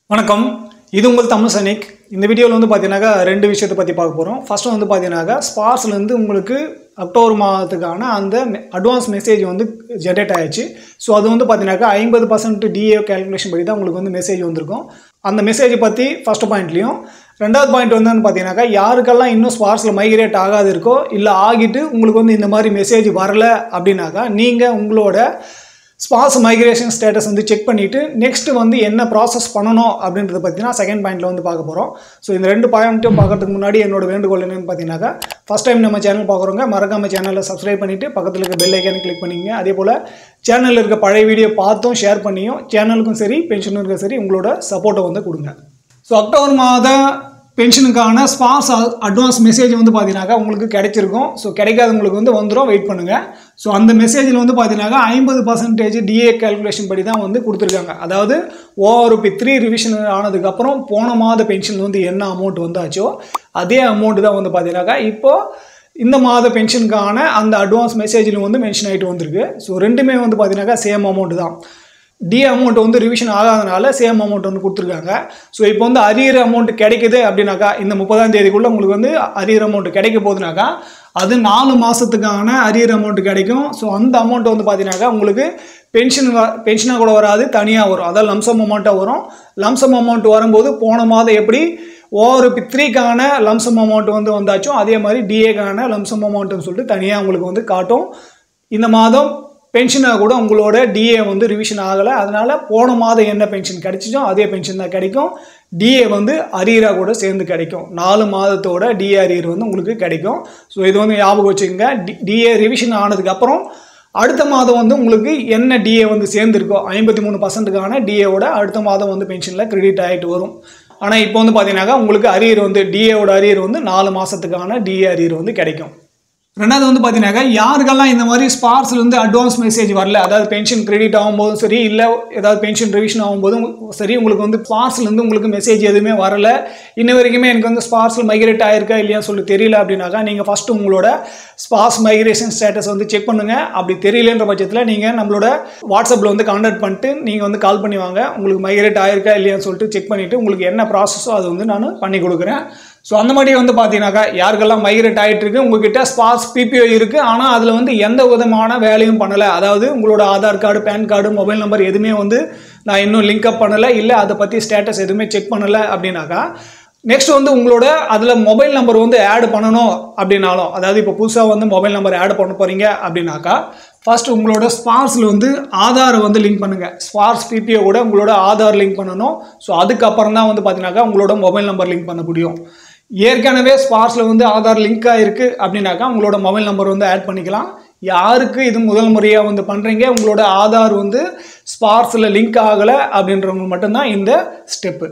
வணக்கம் இது உங்கள் தமிழ் சனிக் இந்த வீடியோவில் வந்து பார்த்தீங்கன்னாக்கா ரெண்டு விஷயத்தை பற்றி பார்க்க போகிறோம் ஃபர்ஸ்ட் வந்து பார்த்தீங்கன்னாக்கா ஸ்பார்ஸ்லேருந்து உங்களுக்கு அக்டோபர் மாதத்துக்கான அந்த அட்வான்ஸ் மெசேஜ் வந்து ஜென்ரேட் ஆயிடுச்சு ஸோ அது வந்து பார்த்தீங்கன்னாக்கா ஐம்பது பர்சன்ட் டிஏ கேல்குலேஷன் படி தான் உங்களுக்கு வந்து மெசேஜ் வந்திருக்கும் அந்த மெசேஜை பற்றி ஃபர்ஸ்ட் பாயிண்ட்லையும் ரெண்டாவது பாயிண்ட் வந்து பார்த்தீங்கன்னாக்கா யாருக்கெல்லாம் இன்னும் ஸ்பார்ஸில் மைக்ரேட் ஆகாது இருக்கோ இல்லை ஆகிட்டு உங்களுக்கு வந்து இந்த மாதிரி மெசேஜ் வரல அப்படின்னாக்கா நீங்கள் உங்களோட ஸ்பாஸ் மைக்ரேஷன் ஸ்டேட்டஸ் வந்து செக் பண்ணிவிட்டு நெக்ஸ்ட் வந்து என்ன ப்ராசஸ் பண்ணணும் அப்படின்றத பற்றினா செகண்ட் பாயிண்ட்டில் வந்து பார்க்க போகிறோம் ஸோ இந்த ரெண்டு பாயிண்ட்டும் பார்க்கறதுக்கு முன்னாடி என்னோட வேண்டுகோள் என்னன்னு பார்த்தீங்கன்னாக்கா ஃபஸ்ட் டைம் நம்ம சேனல் பார்க்குறவங்க மறக்காம சேனலை சப்ஸ்கிரைப் பண்ணிவிட்டு பக்கத்தில் இருக்க பெல் ஐக்கானை கிளிக் பண்ணிங்க அதே போல் சேனலில் இருக்க பழைய வீடியோ பார்த்தும் ஷேர் பண்ணியும் சேனலுக்கும் சரி பென்ஷனுக்கும் சரி உங்களோட சப்போர்ட்டை வந்து கொடுங்க ஸோ அக்டோபர் மாத பென்ஷனுக்கான ஸ்பாஸ் அட்வான்ஸ் மெசேஜ் வந்து பார்த்தீங்கன்னாக்கா உங்களுக்கு கிடைச்சிருக்கும் ஸோ கிடைக்காதவங்களுக்கு வந்து வந்துடும் வெயிட் பண்ணுங்கள் ஸோ அந்த மெசேஜில் வந்து பார்த்தீங்கன்னாக்கா ஐம்பது பர்சன்டேஜ் டிஏ கால்குலேஷன் படி தான் வந்து கொடுத்துருக்காங்க அதாவது ஓஆர்பி த்ரீ ரிவிஷன் ஆனதுக்கப்புறம் போன மாத பென்ஷன் வந்து என்ன அமௌண்ட் வந்தாச்சோ அதே அமௌண்ட் தான் வந்து பார்த்தீங்கன்னாக்கா இப்போது இந்த மாத பென்ஷனுக்கான அந்த அட்வான்ஸ் மெசேஜில் வந்து மென்ஷன் ஆகிட்டு வந்திருக்கு ஸோ ரெண்டுமே வந்து பார்த்தீங்கன்னாக்கா சேம் அமௌண்ட் தான் டி அமௌண்ட் வந்து ரிவிஷன் ஆகாதனால சேம் அமௌண்ட் வந்து கொடுத்துருக்காங்க ஸோ இப்போ வந்து அரியர் அமௌண்ட் கிடைக்குது அப்படின்னாக்கா இந்த முப்பதாம் தேதிக்குள்ளே உங்களுக்கு வந்து அரியர் அமௌண்ட் கிடைக்க போகுதுனாக்கா அது நாலு மாதத்துக்கான அரியர் அமௌண்ட் கிடைக்கும் ஸோ அந்த அமௌண்ட் வந்து பார்த்தீங்கன்னாக்கா உங்களுக்கு பென்ஷன் பென்ஷனாக கூட வராது தனியாக வரும் அதாவது லம்சம் அமௌண்ட்டாக வரும் லம்சம் அமௌண்ட் வரும்போது போன மாதம் எப்படி ஒவ்வொரு த்ரீக்கான லம்சம் அமௌண்ட் வந்து வந்தாச்சும் அதே மாதிரி டிஏக்கான லம்சம் அமௌண்ட்னு சொல்லிட்டு தனியாக உங்களுக்கு வந்து காட்டும் இந்த மாதம் பென்ஷனாக கூட உங்களோட டிஏ வந்து ரிவிஷன் ஆகலை அதனால் போன மாதம் என்ன பென்ஷன் கிடைச்சிச்சோ அதே பென்ஷன் தான் கிடைக்கும் டிஏ வந்து அரியராக கூட சேர்ந்து கிடைக்கும் நாலு மாதத்தோட டிஏ அரியர் வந்து உங்களுக்கு கிடைக்கும் ஸோ இது வந்து ஞாபகம் வச்சுக்கோங்க டி டிஏ ரிவிஷன் ஆனதுக்கப்புறம் அடுத்த மாதம் வந்து உங்களுக்கு என்ன டிஏ வந்து சேர்ந்துருக்கோ ஐம்பத்தி மூணு பர்சன்ட்டுக்கான டிஏவோட அடுத்த மாதம் வந்து பென்ஷனில் கிரெடிட் ஆகிட்டு வரும் ஆனால் இப்போ வந்து பார்த்தீங்கன்னாக்கா உங்களுக்கு அரியர் வந்து டிஏவோட அரியர் வந்து நாலு மாதத்துக்கான டிஏ அரியர் வந்து கிடைக்கும் ரெண்டாவது வந்து பார்த்தீங்கன்னாக்கா யாருக்கெல்லாம் இந்த மாதிரி ஸ்பார்ஸ்லேருந்து அட்வான்ஸ் மெசேஜ் வரல அதாவது பென்ஷன் கிரெடிட் ஆகும்போதும் சரி இல்லை ஏதாவது பென்ஷன் ரிவிஷன் ஆகும்போதும் சரி உங்களுக்கு வந்து ஸ்பார்ஸ்லேருந்து உங்களுக்கு மெசேஜ் எதுவுமே வரல இன்ன வரைக்குமே எனக்கு வந்து ஸ்பார்ஸில் மைக்ரேட் ஆயிருக்கா இல்லையா சொல்லி தெரியல அப்படின்னாக்கா நீங்கள் ஃபஸ்ட்டு உங்களோட ஸ்பார்ஸ் மைக்ரேஷன் ஸ்டேட்டஸ் வந்து செக் பண்ணுங்கள் அப்படி தெரியலன்ற பட்சத்தில் நீங்கள் நம்மளோட வாட்ஸ்அப்பில் வந்து கான்டாக்ட் பண்ணிட்டு நீங்கள் வந்து கால் பண்ணி வாங்க உங்களுக்கு மைக்ரேட் ஆயிருக்கா இல்லையான்னு சொல்லிட்டு செக் பண்ணிவிட்டு உங்களுக்கு என்ன ப்ராசஸோ அது வந்து நான் பண்ணி கொடுக்குறேன் ஸோ அந்த மாதிரி வந்து பார்த்தீங்கன்னாக்கா யாருக்கெல்லாம் மைக்ரேட் ஆகிட்டு இருக்கு உங்ககிட்ட ஸ்பார்ஸ் பிபிஓ இருக்குது ஆனால் அதில் வந்து எந்த விதமான வேலையும் பண்ணலை அதாவது உங்களோட Aadhaar card PAN card mobile number எதுவுமே வந்து நான் இன்னும் லிங்க் அப் பண்ணலை இல்லை அதை பற்றி ஸ்டேட்டஸ் எதுவுமே செக் பண்ணலை அப்படின்னாக்கா நெக்ஸ்ட் வந்து உங்களோட அதில் மொபைல் நம்பர் வந்து ஆட் பண்ணணும் அப்படின்னாலும் அதாவது இப்போ புதுசாக வந்து மொபைல் நம்பர் ஆட் பண்ண போகிறீங்க அப்படின்னாக்கா ஃபர்ஸ்ட் உங்களோட ஸ்பார்ஸில் வந்து ஆதாரை வந்து லிங்க் பண்ணுங்கள் ஸ்பார்ஸ் பிபிஓ கூட உங்களோட ஆதார் லிங்க் பண்ணணும் ஸோ அதுக்கப்புறம் தான் வந்து பார்த்தீங்கன்னாக்கா உங்களோட மொபைல் நம்பர் லிங்க் பண்ண முடியும் ஏற்கனவே ஸ்பார்ஸில் வந்து ஆதார் லிங்க் ஆகிருக்கு அப்படின்னாக்கா உங்களோட மொபைல் நம்பர் வந்து ஆட் பண்ணிக்கலாம் யாருக்கு இது முதல் முறையாக வந்து பண்ணுறீங்க உங்களோட ஆதார் வந்து ஸ்பார்ஸில் லிங்க் ஆகலை அப்படின்றவங்க மட்டும்தான் இந்த ஸ்டெப்பு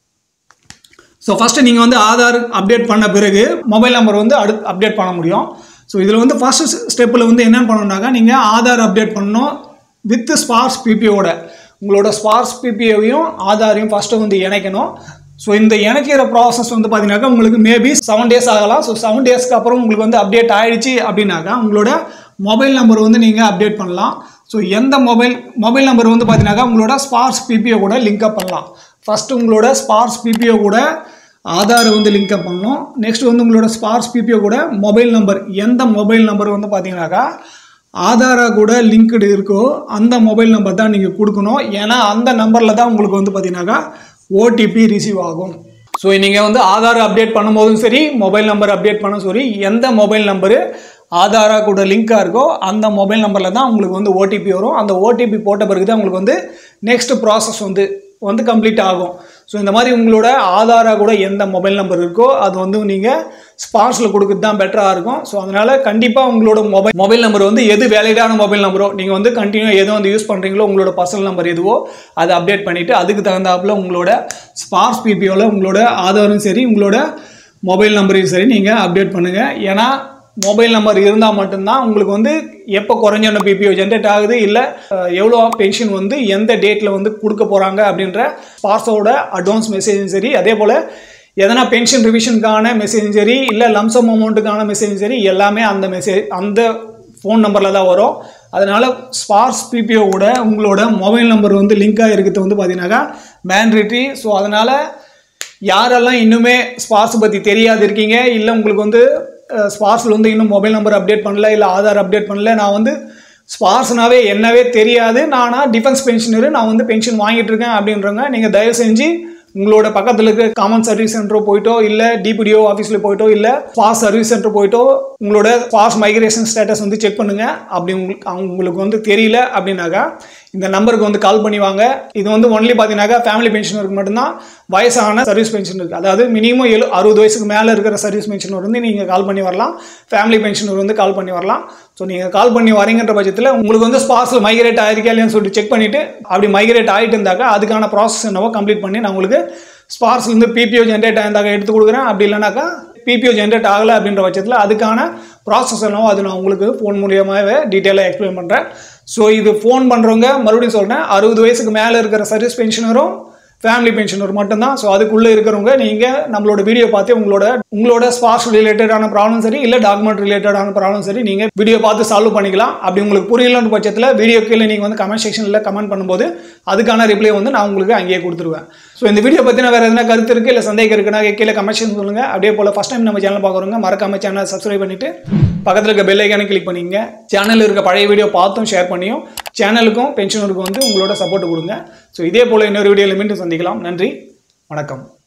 ஸோ ஃபஸ்ட்டு நீங்கள் வந்து ஆதார் அப்டேட் பண்ண பிறகு மொபைல் நம்பர் வந்து அடுத்து அப்டேட் பண்ண முடியும் ஸோ இதில் வந்து ஃபஸ்ட்டு ஸ்டெப்பில் வந்து என்ன பண்ணணுன்னாக்கா நீங்கள் ஆதார் அப்டேட் பண்ணணும் வித் ஸ்பார்ஸ் பிபிஓட உங்களோட ஸ்பார்ஸ் பிபிஓவையும் ஆதாரையும் ஃபஸ்ட்டு வந்து இணைக்கணும் ஸோ இந்த இணைக்கிற ப்ராசஸ் வந்து பார்த்தீங்கன்னாக்கா உங்களுக்கு மேபி செவன் டேஸ் ஆகலாம் ஸோ செவன் டேஸ்க்கு அப்புறம் உங்களுக்கு வந்து அப்டேட் ஆகிடுச்சு அப்படின்னாக்கா உங்களோட மொபைல் நம்பர் வந்து நீங்கள் அப்டேட் பண்ணலாம் ஸோ எந்த மொபைல் மொபைல் நம்பர் வந்து பார்த்தீங்கன்னாக்கா உங்களோட ஸ்பார்ஸ் பிபிஓ கூட லிங்க் அப் பண்ணலாம் ஃபஸ்ட்டு உங்களோட ஸ்பார்ஸ் பிபிஓ கூட ஆதாரை வந்து லிங்க் அப் பண்ணணும் நெக்ஸ்ட் வந்து உங்களோட ஸ்பார்ஸ் பிபிஓ கூட மொபைல் நம்பர் எந்த மொபைல் நம்பர் வந்து பார்த்தீங்கன்னாக்கா ஆதாரா கூட லிங்க்டு இருக்கோ அந்த மொபைல் நம்பர் தான் நீங்கள் கொடுக்கணும் ஏன்னா அந்த நம்பரில் தான் உங்களுக்கு வந்து பார்த்தீங்கன்னாக்கா ஓடிபி ரிசீவ் ஆகும் ஸோ நீங்கள் வந்து ஆதார் அப்டேட் பண்ணும்போதும் சரி மொபைல் நம்பர் அப்டேட் பண்ண சரி எந்த மொபைல் நம்பரு ஆதாரா கூட லிங்காக இருக்கோ அந்த மொபைல் நம்பரில் தான் உங்களுக்கு வந்து ஓடிபி வரும் அந்த ஓடிபி போட்ட பிறகு தான் உங்களுக்கு வந்து நெக்ஸ்ட் ப்ராசஸ் வந்து வந்து கம்ப்ளீட் ஆகும் ஸோ இந்த மாதிரி உங்களோட ஆதாரா கூட எந்த மொபைல் நம்பர் இருக்கோ அது வந்து நீங்கள் ஸ்பார்ஸில் கொடுக்குறது தான் பெட்டராக இருக்கும் ஸோ அதனால் கண்டிப்பாக உங்களோட மொபைல் மொபைல் நம்பர் வந்து எது வேலிடான மொபைல் நம்பரோ நீங்கள் வந்து கண்டினியூ எது வந்து யூஸ் பண்ணுறீங்களோ உங்களோட பர்சனல் நம்பர் எதுவோ அதை அப்டேட் பண்ணிவிட்டு அதுக்கு தகுந்தாப்புல உங்களோட ஸ்பார்ஸ் பிபிஓவில் உங்களோட ஆதாரும் சரி உங்களோட மொபைல் நம்பரையும் சரி நீங்கள் அப்டேட் பண்ணுங்கள் ஏன்னா மொபைல் நம்பர் இருந்தால் மட்டும்தான் உங்களுக்கு வந்து எப்போ குறைஞ்சோன்ன பிபிஓ ஜென்ரேட் ஆகுது இல்லை எவ்வளோ பென்ஷன் வந்து எந்த டேட்டில் வந்து கொடுக்க போகிறாங்க அப்படின்ற ஸ்பார்ஸோட அட்வான்ஸ் மெசேஜும் சரி அதே போல் எதனா பென்ஷன் ரிவிஷனுக்கான மெசேஜும் சரி இல்லை லம்சம் அமௌண்ட்டுக்கான மெசேஜும் சரி எல்லாமே அந்த மெசேஜ் அந்த ஃபோன் நம்பரில் தான் வரும் அதனால் ஸ்பார்ஸ் பிபிஓவோட உங்களோட மொபைல் நம்பர் வந்து லிங்காக இருக்கிறது வந்து பார்த்தீங்கன்னாக்கா மேண்ட்ரிட்ரி ஸோ அதனால் யாரெல்லாம் இன்னுமே ஸ்பார்ஸ் பற்றி தெரியாது இருக்கீங்க இல்லை உங்களுக்கு வந்து ஸ்பார்ஸில் வந்து இன்னும் மொபைல் நம்பர் அப்டேட் பண்ணல இல்லை ஆதார் அப்டேட் பண்ணல நான் வந்து ஸ்பார்ஸ்னாவே என்னவே தெரியாது நானா டிஃபென்ஸ் பென்ஷனரு நான் வந்து பென்ஷன் வாங்கிட்டு இருக்கேன் அப்படின்றவங்க நீங்கள் தயவு செஞ்சு உங்களோட பக்கத்தில் இருக்க காமன் சர்வீஸ் சென்டரோ போயிட்டோ இல்லை டிபிடிஓ ஆஃபீஸில் போயிட்டோ இல்லை பாஸ் சர்வீஸ் சென்டர் போயிட்டோ உங்களோட பாஸ் மைக்ரேஷன் ஸ்டேட்டஸ் வந்து செக் பண்ணுங்க அப்படி உங்களுக்கு உங்களுக்கு வந்து தெரியல அப்படின்னாக்கா இந்த நம்பருக்கு வந்து கால் பண்ணி வாங்க இது வந்து ஒன்லி பார்த்தீங்கன்னாக்கா ஃபேமிலி பென்ஷனருக்கு மட்டும்தான் வயசான சர்வீஸ் பென்ஷனருக்கு அதாவது மினிமம் எழு அறுபது வயசுக்கு மேலே இருக்கிற சர்வீஸ் பென்ஷனர் வந்து நீங்கள் கால் பண்ணி வரலாம் ஃபேமிலி பென்ஷனர் வந்து கால் பண்ணி வரலாம் ஸோ நீங்கள் கால் பண்ணி வரீங்கன்ற பட்சத்தில் உங்களுக்கு வந்து ஸ்பார்ஸில் மைக்ரேட் ஆயிருக்கா இல்லையான்னு சொல்லிட்டு செக் பண்ணிவிட்டு அப்படி மைக்ரேட் ஆகிட்டு இருந்தாக்கா அதுக்கான ப்ராசஸ் என்னவோ கம்ப்ளீட் பண்ணி நான் உங்களுக்கு ஸ்பார்ஸ்லேருந்து பிபிஓ ஜென்ரேட் ஆயிருந்தாக்க எடுத்து கொடுக்குறேன் அப்படி இல்லைனாக்கா பிபிஓ ஜென்ரேட் ஆகலை அப்படின்ற பட்சத்தில் அதுக்கான ப்ராசஸ் என்னவோ அது நான் உங்களுக்கு ஃபோன் மூலியமாகவே டீட்டெயிலாக எக்ஸ்பிளைன் பண்ணுறேன் ஸோ இது ஃபோன் பண்ணுறவங்க மறுபடியும் சொல்கிறேன் அறுபது வயசுக்கு மேலே இருக்கிற சர்வீஸ் பென்ஷனரும் ஃபேமிலி பென்ஷனர் மட்டும்தான் ஸோ அதுக்குள்ளே இருக்கிறவங்க நீங்கள் நம்மளோட வீடியோ பார்த்து உங்களோட உங்களோட ஸ்பார்ஸ் ரிலேட்டடான ப்ராப்ளம் சரி இல்லை டாக்குமெண்ட் ரிலேட்டடான ப்ராப்ளம் சரி நீங்கள் வீடியோ பார்த்து சால்வ் பண்ணிக்கலாம் அப்படி உங்களுக்கு புரியலன்ற பட்சத்தில் வீடியோ கீழே நீங்கள் வந்து கமெண்ட் செக்ஷனில் கமெண்ட் பண்ணும்போது அதுக்கான ரிப்ளை வந்து நான் உங்களுக்கு அங்கேயே கொடுத்துருவேன் ஸோ இந்த வீடியோ பற்றின வேறு எதனா கருத்து இருக்குது இல்லை சந்தேகம் இருக்குன்னா கீழே கமெண்ட் செக்ஷன் சொல்லுங்கள் அப்படியே போல் ஃபஸ்ட் டைம் நம்ம சேனல் பார்க்குறவங்க மறக்காம சேனல் சப்ஸ்கிரைப் பண்ணிவிட்டு பக்கத்தில் இருக்க பெல் ஐக்கானை கிளிக் பண்ணிங்க சேனலில் இருக்க பழைய வீடியோ பார்த்தும் ஷேர் பண்ணியும் சேனலுக்கும் பென்ஷனருக்கும் வந்து உங்களோட சப்போர்ட் கொடுங்க ஸோ இதே போல் இன்னொரு வீடியோவில் மீண்டும் சந்திக்கலாம் நன்றி வணக்கம்